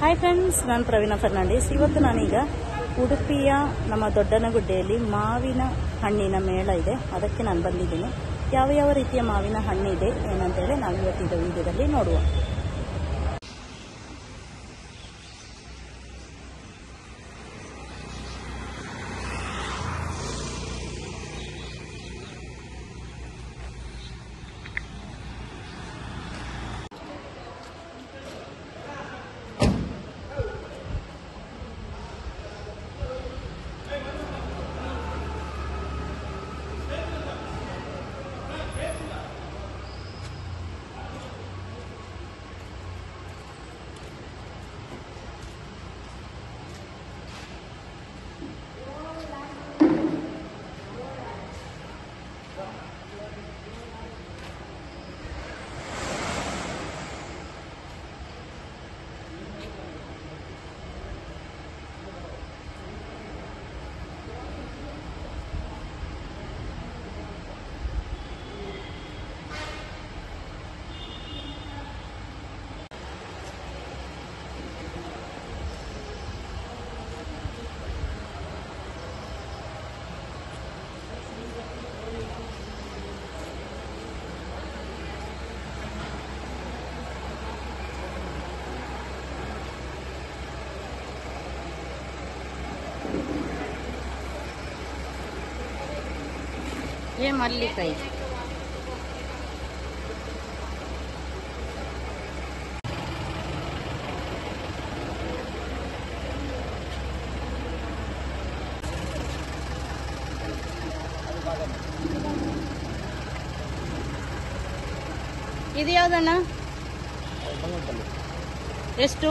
hi friends ನಾನು ಪ್ರವೀಣ ಫರ್ನಾಂಡಿಸ್ ಇವತ್ತು ನಾನೀಗ ಉಡುಪಿಯ ನಮ್ಮ ದೊಡ್ಡನಗುಡ್ಡೆಯಲ್ಲಿ ಮಾವಿನ ಹಣ್ಣಿನ ಮೇಳ ಇದೆ ಅದಕ್ಕೆ ನಾನು ಬಂದಿದ್ದೀನಿ ಯಾವ ಯಾವ ರೀತಿಯ ಮಾವಿನ ಹಣ್ಣಿದೆ ಏನಂತೇಳಿ ನಾವು ಇವತ್ತಿನ ವಿಡಿಯೋದಲ್ಲಿ ನೋಡುವ ಏ ಮಲ್ಲಿಕಾಯಿ ಇದು ಯಾವ್ದಣ್ಣ ಎಷ್ಟು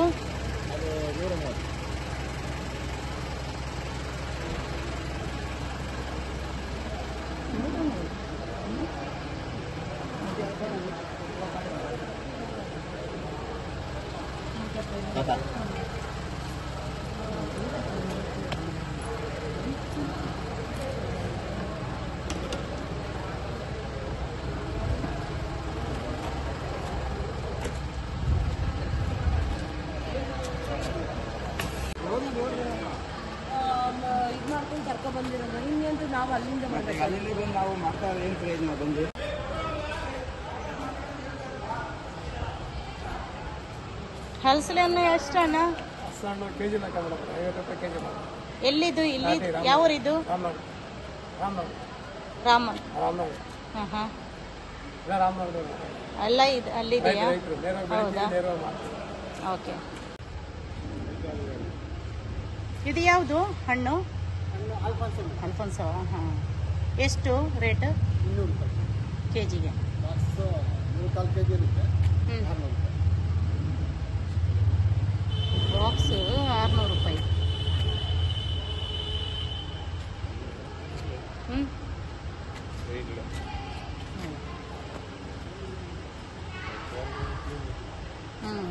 ಇದು ಮಾಡ್ಕೊಂಡು ಕರ್ಕೊ ಬಂದಿರೋದು ಹಿಂಗಂತೂ ನಾವು ಅಲ್ಲಿಂದ ಮಾಡ್ಬೇಕು ಅಲ್ಲಿ ಬಂದು ನಾವು ಮಾಡ್ತಾ ಏನು ಪ್ರಯೋಜನ ಬಂದು ಹಲಸಲೆ ಹಣ್ಣು ಎಷ್ಟು ಅಣ್ಣ ಸಣ್ಣ ಕೆ ಜಿ ಲೆಕ್ಕ ಮೇಡಮ್ ಐವತ್ತು ರೂಪಾಯಿ ಕೆ ಜಿ ಮೇಡಮ್ ಎಲ್ಲಿದು ಇಲ್ಲಿ ಯಾವ ಊರಿದು ರಾಮನಗರ ರಾಮನಗರ ರಾಮನ್ ರಾಮನಗರ ಹಾಂ ಹಾಂ ಇಲ್ಲ ರಾಮನಗರ ಅಲ್ಲ ಇದು ಅಲ್ಲಿದೆಯಾ ರೈತರು ನೇರವಾಗಿ ಹೌದಾ ಬೆಳಿತೀವಿ ನೇರವಾಗಿ ಮಾಡ್ತೀವಿ ಓಕೆ ಇದು ಯಾವುದು ಹಣ್ಣು ಅಲ್ಫೋನ್ಸೋ ಹಾಂ ಎಷ್ಟು ರೇಟ್ ಇನ್ನೂರು ರೂಪಾಯಿ ಕೆ ಜಿಗೆ ಬಾಕ್ಸ್ ಮೂರು ಕಾಲು ಕೆ ಜಿ ಇರುತ್ತೆ ಹ್ಞೂ ಆರುನೂರು ರೂಪಾಯಿ ಬಾಕ್ಸು ಆರುನೂರು ರೂಪಾಯಿ ಹ್ಞೂ ಹ್ಞೂ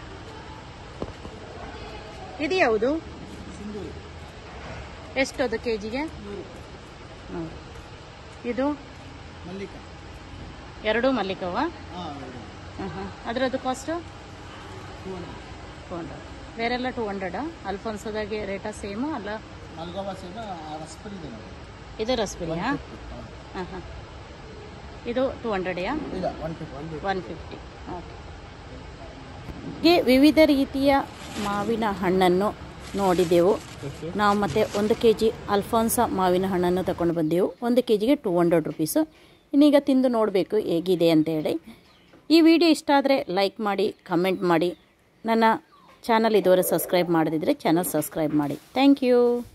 ಇದು ಯಾವುದು ಸಿಂಧೂರು ಎಷ್ಟು ಅದು ಕೆ ಜಿಗೆ ನೂರು ನೂರು ಇದು ಮಲ್ಲಿಕ ಎರಡು ಮಲ್ಲಿಕವ ಹಾಂ ಹಾಂ ಹಾಂ ಅದರದ್ದು cost two hundred two hundred ಬೇರೆಲ್ಲ ಟು ಹಂಡ್ರೆಡಾ ಅಲ್ಫೋನ್ಸೋದಾಗೆ ರೇಟಾ ಸೇಮು ಅಲ್ಲ ಮಲ್ಗೋವಾ ಸೇಮ ರಸ್ಪರಿ ಇದೆ ನೋಡಿ ಇದು ರಸ್ಬೆರಿಯಾ ಹಾಂ ಹಾಂ ಇದು ಟು ಹಂಡ್ರೆಡೆಯಾ ಇಲ್ಲ one fifty one one fifty okay ಹೀಗೆ ವಿವಿಧ ರೀತಿಯ ಮಾವಿನ ಹಣ್ಣನ್ನು ನೋಡಿದೆವು ನಾವು ಮತ್ತೆ ಒಂದು ಕೆ ಜಿ ಅಲ್ಫಾನ್ಸ ಮಾವಿನ ಹಣ್ಣನ್ನು ತಗೊಂಡು ಬಂದೆವು ಒಂದು ಕೆ ಜಿಗೆ ಟೂ ಹಂಡ್ರೆಡ್ ರುಪೀಸು ಇನ್ನೀಗ ತಿಂದು ನೋಡಬೇಕು ಹೇಗಿದೆ ಅಂತೇಳಿ ಈ ವಿಡಿಯೋ ಇಷ್ಟ ಆದರೆ ಲೈಕ್ ಮಾಡಿ ಕಮೆಂಟ್ ಮಾಡಿ ನನ್ನ ಚಾನಲ್ ಇದುವರೆ ಸಬ್ಸ್ಕ್ರೈಬ್ ಮಾಡದಿದ್ದರೆ ಚಾನಲ್ ಸಬ್ಸ್ಕ್ರೈಬ್ ಮಾಡಿ ಥ್ಯಾಂಕ್ ಯು